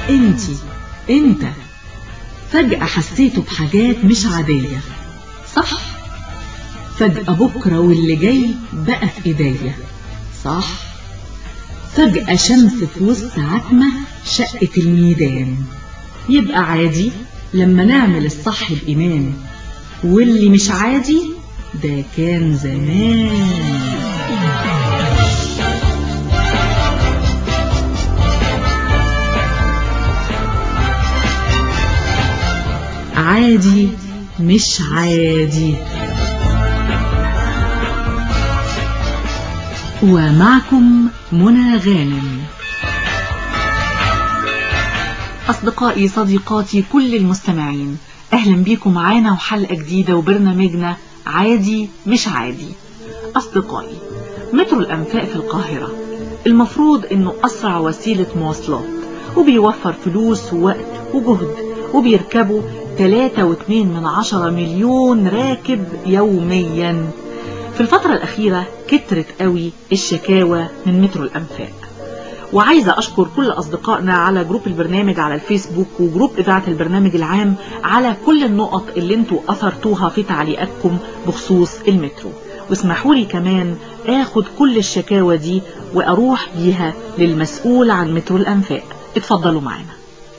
انتي انت فجأة حسيتوا بحاجات مش عادية صح فجأة بكرة واللي جاي بقى في ايديا صح فجأة شمس في وسط عتمة شقة الميدان يبقى عادي لما نعمل الصح بإيمان واللي مش عادي ده كان زمان عادي مش عادي ومعكم منى غانم أصدقائي صديقاتي كل المستمعين أهلا بيكم معانا وحلقة جديدة وبرنامجنا عادي مش عادي أصدقائي مترو الأنفاق في القاهرة المفروض أنه أسرع وسيلة مواصلات وبيوفر فلوس ووقت وجهد وبيركبوا 3.2 من عشرة مليون راكب يوميا في الفترة الأخيرة كترت قوي الشكاوى من مترو الأنفاق وعايزة أشكر كل أصدقائنا على جروب البرنامج على الفيسبوك وجروب إذاعة البرنامج العام على كل النقط اللي انتوا أثرتوها في تعليقاتكم بخصوص المترو واسمحوا لي كمان اخد كل الشكاوى دي واروح بيها للمسؤول عن مترو الأنفاق اتفضلوا معنا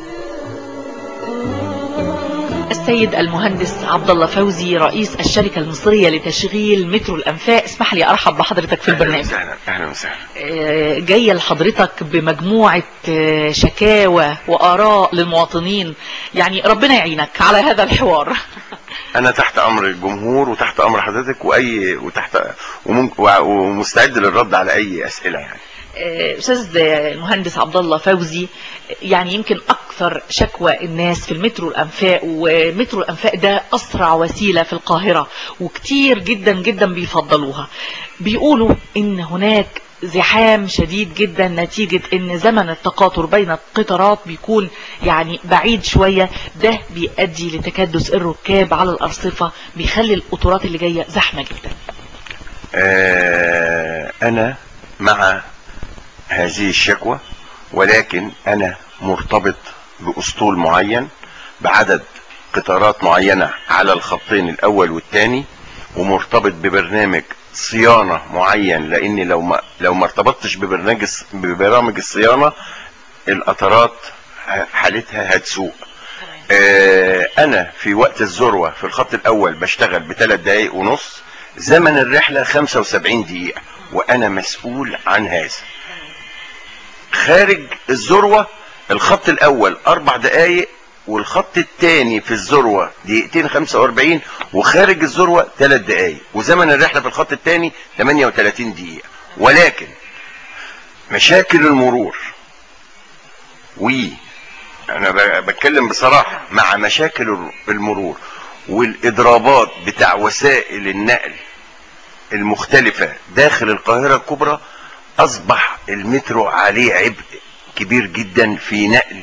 السيد المهندس عبد الله فوزي رئيس الشركة المصرية لتشغيل مترو الأنفاق اسمح لي أرحب بحضرتك في البرنامج اهلا اهلا وسهلا آه، جاية لحضرتك بمجموعة آه، شكاوى وآراء للمواطنين يعني ربنا يعينك على هذا الحوار انا تحت امر الجمهور وتحت امر حضرتك واي وتحت وممكن ومستعد للرد على اي اسئله يعني آه، أستاذ المهندس عبد الله فوزي يعني يمكن أكثر شكوى الناس في المترو الأنفاق ومترو الأنفاق ده أسرع وسيلة في القاهرة وكتير جدا جدا بيفضلوها بيقولوا إن هناك زحام شديد جدا نتيجة ان زمن التقاطر بين القطارات بيكون يعني بعيد شوية ده بيؤدي لتكدس الركاب على الارصفة بيخلي القطارات اللي جاية زحمة جدا آه انا مع هذه الشكوى ولكن انا مرتبط باسطول معين بعدد قطارات معينة على الخطين الاول والثاني ومرتبط ببرنامج صيانة معين لاني لو ما لو ما ارتبطتش ببرنامج ببرامج الصيانة القطارات حالتها هتسوء آه انا في وقت الذروة في الخط الاول بشتغل بثلاث دقايق ونص زمن الرحلة 75 دقيقة وانا مسؤول عن هذا خارج الذروة الخط الاول اربع دقايق والخط الثاني في الذروة دقيقتين 45 وخارج الذروة 3 دقايق وزمن الرحلة في الخط الثاني 38 دقيقة ولكن مشاكل المرور و انا بتكلم بصراحة مع مشاكل المرور والاضرابات بتاع وسائل النقل المختلفة داخل القاهرة الكبرى اصبح المترو عليه عبء كبير جدا في نقل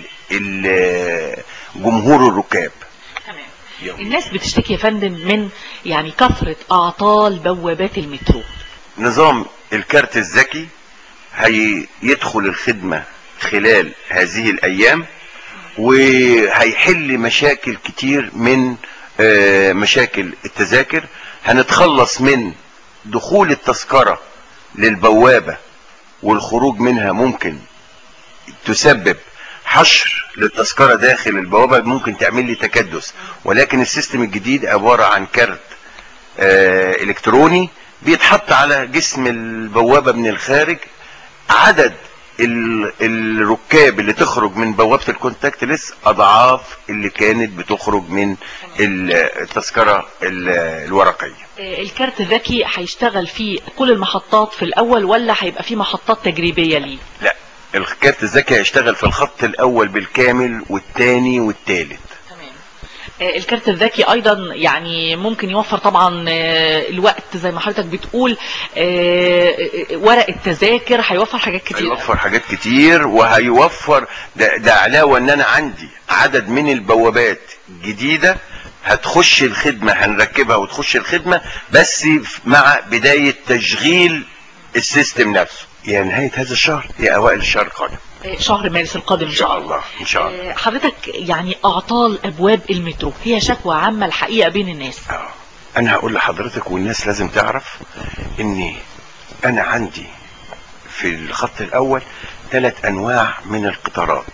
جمهور الركاب تمام الناس بتشتكي يا فندم من يعني كثرة اعطال بوابات المترو نظام الكارت الذكي هيدخل الخدمة خلال هذه الايام وهيحل مشاكل كتير من مشاكل التذاكر هنتخلص من دخول التذكرة للبوابة والخروج منها ممكن تسبب حشر للتذكرة داخل البوابة ممكن تعمل لي تكدس ولكن السيستم الجديد عبارة عن كارت آه الكتروني بيتحط على جسم البوابة من الخارج عدد الركاب اللي تخرج من بوابة الكونتاكت ليس اضعاف اللي كانت بتخرج من التذكرة الورقية الكارت الذكي هيشتغل في كل المحطات في الاول ولا هيبقى في محطات تجريبية ليه لا الكارت الذكي هيشتغل في الخط الاول بالكامل والثاني والثالث الكارت الذكي ايضا يعني ممكن يوفر طبعا الوقت زي ما حضرتك بتقول ورق التذاكر هيوفر حاجات كتير هيوفر حاجات كتير وهيوفر ده, ده علاوه ان انا عندي عدد من البوابات جديده هتخش الخدمه هنركبها وتخش الخدمه بس مع بدايه تشغيل السيستم نفسه يا نهايه هذا الشهر يا اوائل الشهر القادم آه، شهر مارس القادم ان شاء الله ان شاء الله آه، حضرتك يعني اعطال ابواب المترو هي شكوى عامة الحقيقة بين الناس آه. انا هقول لحضرتك والناس لازم تعرف ان انا عندي في الخط الاول ثلاث انواع من القطارات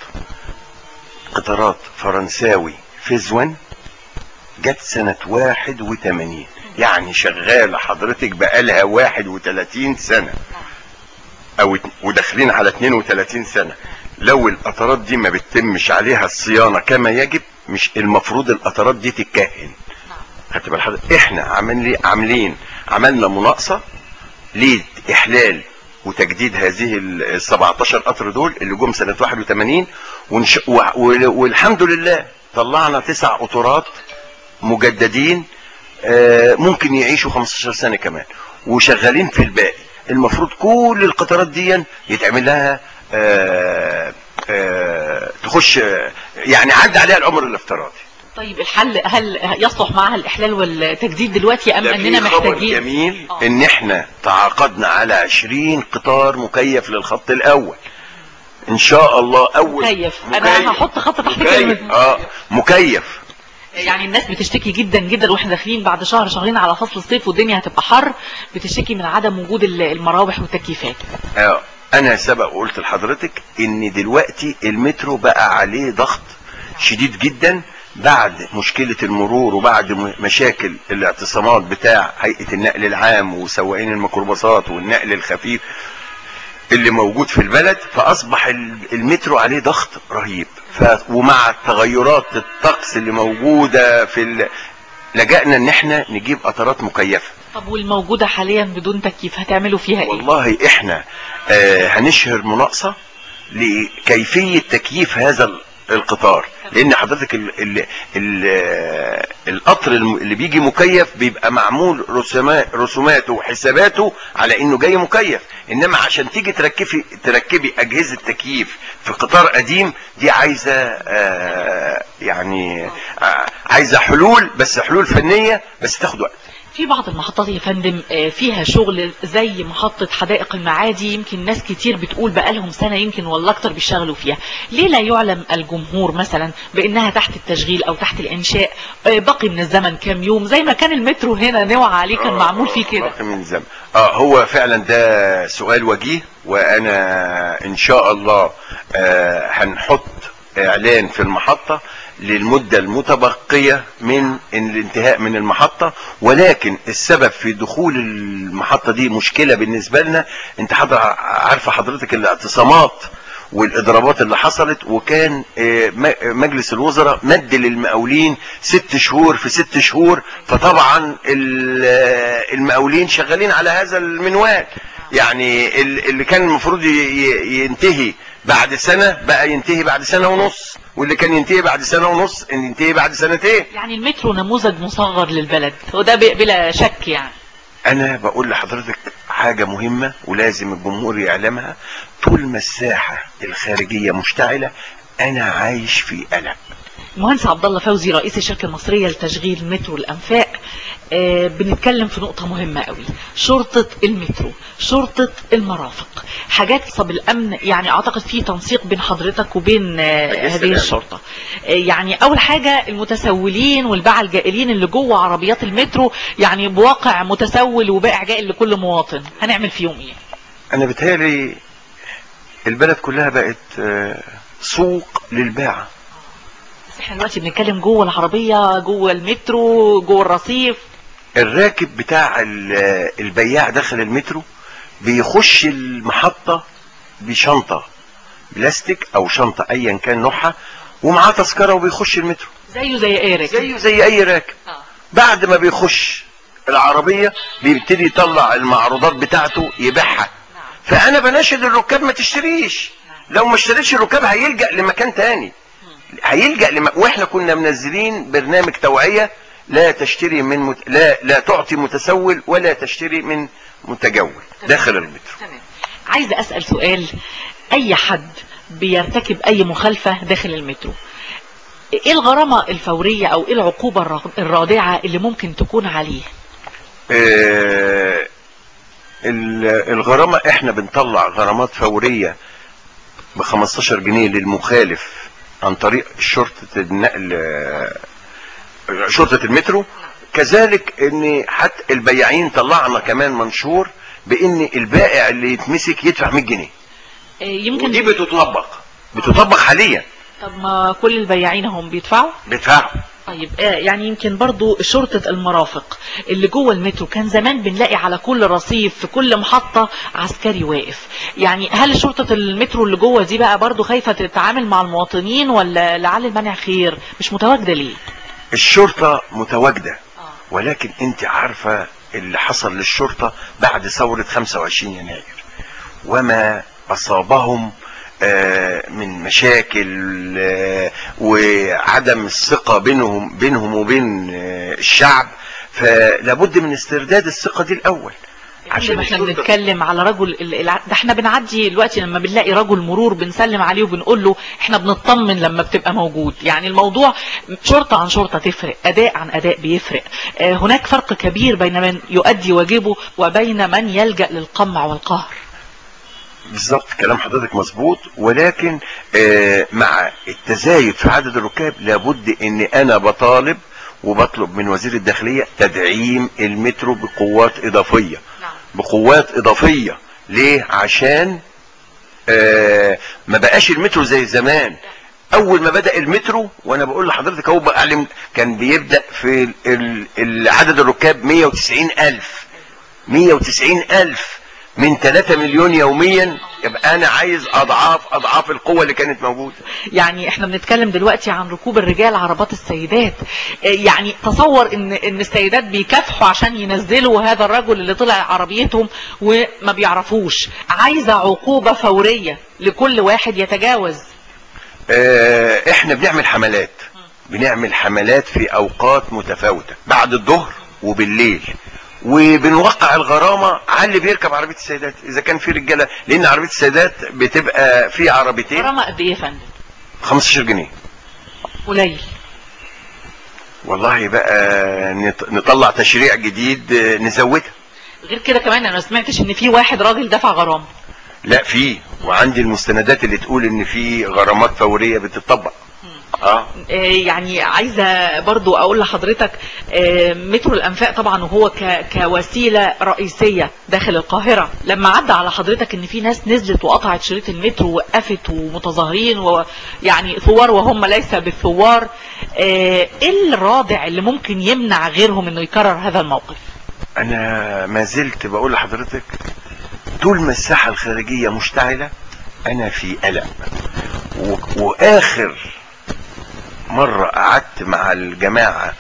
قطارات فرنساوي فيز 1 جت سنة 81 يعني شغالة حضرتك بقالها 31 سنة او ات- وداخلين على 32 سنة لو القطارات دي ما بتتمش عليها الصيانة كما يجب مش المفروض القطارات دي تتكهن خدت بال حضرتك احنا عاملين عاملين عملنا مناقصه لاحلال وتجديد هذه ال 17 قطر دول اللي جم سنه 81 ونش... و... و... والحمد لله طلعنا تسع قطارات مجددين آه، ممكن يعيشوا 15 سنه كمان وشغالين في الباقي المفروض كل القطارات دي يتعمل لها آه، آه، تخش آه، يعني عدى عليها العمر الافتراضي طيب الحل هل يصلح معها الاحلال والتجديد دلوقتي ام ده اننا في خبر محتاجين جميل آه. ان احنا تعاقدنا على 20 قطار مكيف للخط الاول ان شاء الله اول مكيف. أنا هحط خط تحت مكيف. كلمة. اه مكيف يعني الناس بتشتكي جدا جدا واحنا داخلين بعد شهر شهرين على فصل الصيف والدنيا هتبقى حر بتشتكي من عدم وجود ال- المراوح والتكييفات آه. انا سبق وقلت لحضرتك ان دلوقتي المترو بقى عليه ضغط شديد جدا بعد مشكلة المرور وبعد م- مشاكل الاعتصامات بتاع هيئة النقل العام وسواقين الميكروباصات والنقل الخفيف اللي موجود في البلد فاصبح ال- المترو عليه ضغط رهيب ف... ومع تغيرات الطقس اللي موجودة في ال... لجأنا ان احنا نجيب قطارات مكيفة طب والموجودة حاليا بدون تكييف هتعملوا فيها ايه والله احنا آه هنشهر مناقصة لكيفية تكييف هذا ال- القطار لان حضرتك ال ال ال آه، القطر الم- اللي بيجي مكيف بيبقى معمول رسومات رسوماته وحساباته على انه جاي مكيف انما عشان تيجي تركبي تركبي اجهزة تكييف في قطار قديم دي عايزة آه يعني آه عايزة حلول بس حلول فنية بس تاخد وقت في بعض المحطات يا فندم آه، فيها شغل زي محطة حدائق المعادي يمكن ناس كتير بتقول بقالهم سنة يمكن ولا اكتر بيشتغلوا فيها ليه لا يعلم الجمهور مثلا بانها تحت التشغيل او تحت الانشاء آه، بقي من الزمن كام يوم زي ما كان المترو هنا نوع عليه كان معمول فيه كده باقي من زمن اه هو فعلا ده سؤال وجيه وانا ان شاء الله آه هنحط اعلان في المحطة للمدة المتبقية من الانتهاء من المحطة ولكن السبب في دخول المحطة دي مشكلة بالنسبة لنا انت حضر عارفة حضرتك الاعتصامات والاضرابات اللي حصلت وكان آه، م- مجلس الوزراء مد للمقاولين ست شهور في ست شهور فطبعا ال- آه، المقاولين شغالين على هذا المنوال يعني ال- اللي كان المفروض ي- ي- ينتهي بعد سنة بقى ينتهي بعد سنة ونص واللي كان ينتهي بعد سنة ونص ينتهي بعد سنتين يعني المترو نموذج مصغر للبلد وده ب- بلا شك يعني انا بقول لحضرتك حاجة مهمة ولازم الجمهور يعلمها طول ما الساحة الخارجية مشتعلة انا عايش في قلق المهندس عبد الله فوزي رئيس الشركة المصرية لتشغيل مترو الأنفاق آه بنتكلم في نقطة مهمة قوي شرطة المترو شرطة المرافق حاجات صب الأمن يعني أعتقد في تنسيق بين حضرتك وبين آه مجلس هذه الأمن. الشرطة آه يعني أول حاجة المتسولين والباعة الجائلين اللي جوه عربيات المترو يعني بواقع متسول وبائع جائل لكل مواطن هنعمل فيهم إيه انا بتهيألي البلد كلها بقت آه، سوق للباعة بس احنا دلوقتي بنتكلم جوه العربية جوه المترو جوه الرصيف الراكب بتاع ال- البياع داخل المترو بيخش المحطة بشنطة بلاستيك او شنطة ايا كان نوعها ومعاه تذكرة وبيخش المترو زيه زي ايرك زيه زي اي راكب آه. بعد ما بيخش العربية بيبتدي يطلع المعروضات بتاعته يبيعها فانا بناشد الركاب ما تشتريش لو ما اشتريتش الركاب هيلجأ لمكان تاني هيلجأ لم... واحنا كنا منزلين برنامج توعية لا تشتري من مت... لا لا تعطي متسول ولا تشتري من متجول داخل المترو تمام عايزة أسأل سؤال أي حد بيرتكب أي مخالفة داخل المترو إيه الغرامة الفورية أو إيه العقوبة الرا- الرادعة اللي ممكن تكون عليه آه، ال- الغرامة احنا بنطلع غرامات فورية ب 15 جنيه للمخالف عن طريق شرطة النقل آه، شرطة المترو كذلك ان حتى البياعين طلعنا كمان منشور بان البائع اللي يتمسك يدفع 100 جنيه آه، يمكن ودي بتطبق بتطبق حاليا طب ما كل البياعين هم بيدفعوا بيدفعوا طيب آه يعني يمكن برضو شرطة المرافق اللي جوه المترو كان زمان بنلاقي على كل رصيف في كل محطة عسكري واقف يعني هل شرطة المترو اللي جوه دي بقى برضو خايفة تتعامل مع المواطنين ولا لعل المنع خير مش متواجدة ليه الشرطة متواجدة ولكن انت عارفة اللي حصل للشرطة بعد ثورة 25 يناير وما اصابهم آه، من مشاكل آه، وعدم الثقة بينهم بينهم وبين آه، الشعب فلابد من استرداد الثقة دي الاول عشان احنا الشرطة- بنتكلم على رجل ال- الع- ده احنا بنعدي دلوقتي لما بنلاقي رجل مرور بنسلم عليه وبنقول له احنا بنطمن لما بتبقى موجود يعني الموضوع شرطة عن شرطة تفرق اداء عن اداء بيفرق اه هناك فرق كبير بين من يؤدي واجبه وبين من يلجأ للقمع والقهر بالظبط كلام حضرتك مظبوط ولكن آه، مع التزايد في عدد الركاب لابد ان انا بطالب وبطلب من وزير الداخلية تدعيم المترو بقوات اضافية نعم. بقوات بقوات اضافية ليه عشان آه، ما بقاش المترو زي زمان اول ما بدأ المترو وانا بقول لحضرتك اهو بعلم كان بيبدأ في ال- ال- ال- عدد الركاب 190 الف 190 الف من 3 مليون يوميا يبقى انا عايز اضعاف اضعاف القوة اللي كانت موجودة يعني احنا بنتكلم دلوقتي عن ركوب الرجال عربات السيدات اه يعني تصور ان ان السيدات بيكافحوا عشان ينزلوا هذا الرجل اللي طلع عربيتهم وما بيعرفوش عايزة عقوبة فورية لكل واحد يتجاوز آه، احنا بنعمل حملات بنعمل حملات في اوقات متفاوتة بعد الظهر وبالليل وبنوقع الغرامة على اللي بيركب عربية السيدات اذا كان في رجالة لان عربية السيدات بتبقى في عربيتين غرامة قد ايه يا فندم 15 جنيه قليل والله بقى نط- نطلع تشريع جديد آه، نزودها غير كده كمان انا ما سمعتش ان في واحد راجل دفع غرامة لا في وعندي المستندات اللي تقول ان في غرامات فورية بتطبق اه آه، يعني عايزة برضو اقول لحضرتك آه، مترو الانفاق طبعا وهو ك- كوسيلة رئيسية داخل القاهرة لما عدى على حضرتك ان في ناس نزلت وقطعت شريط المترو ووقفت ومتظاهرين ويعني ثوار وهم ليس بالثوار آه، ايه الرادع اللي ممكن يمنع غيرهم انه يكرر هذا الموقف انا ما زلت بقول لحضرتك طول ما الساحة الخارجية مشتعلة انا في قلق و... واخر مرة قعدت مع الجماعة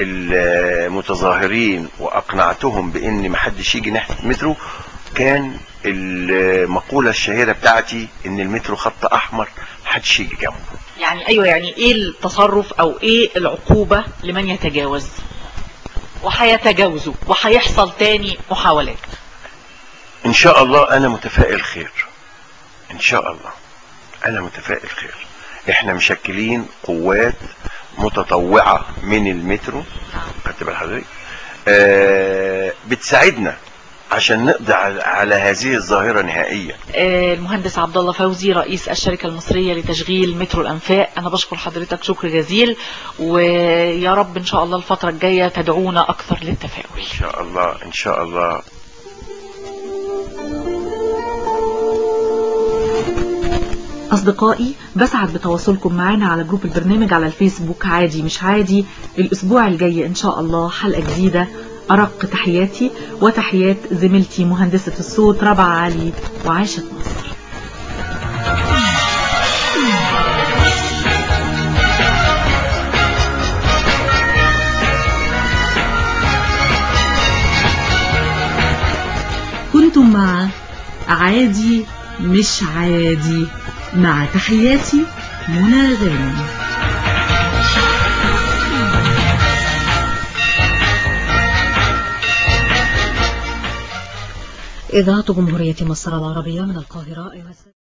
المتظاهرين واقنعتهم بان محدش يجي ناحية المترو كان المقولة الشهيرة بتاعتي ان المترو خط احمر محدش يجي جنبه يعني ايوه يعني ايه التصرف او ايه العقوبة لمن يتجاوز وهيتجاوزوا وهيحصل تاني محاولات ان شاء الله انا متفائل خير ان شاء الله انا متفائل خير احنا مشكلين قوات متطوعة من المترو خدت بال حضرتك آه بتساعدنا عشان نقضي على, على هذه الظاهرة نهائيا آه، المهندس عبد الله فوزي رئيس الشركة المصرية لتشغيل مترو الأنفاق أنا بشكر حضرتك شكر جزيل ويا رب إن شاء الله الفترة الجاية تدعونا أكثر للتفاؤل ان شاء الله ان شاء الله أصدقائي بسعد بتواصلكم معنا على جروب البرنامج على الفيسبوك عادي مش عادي الأسبوع الجاي إن شاء الله حلقة جديدة أرق تحياتي وتحيات زميلتي مهندسة الصوت ربع علي وعاشت مصر كنتم مع عادي مش عادي مع تحياتي منى غانم إذاعة جمهورية مصر العربية من القاهرة أيها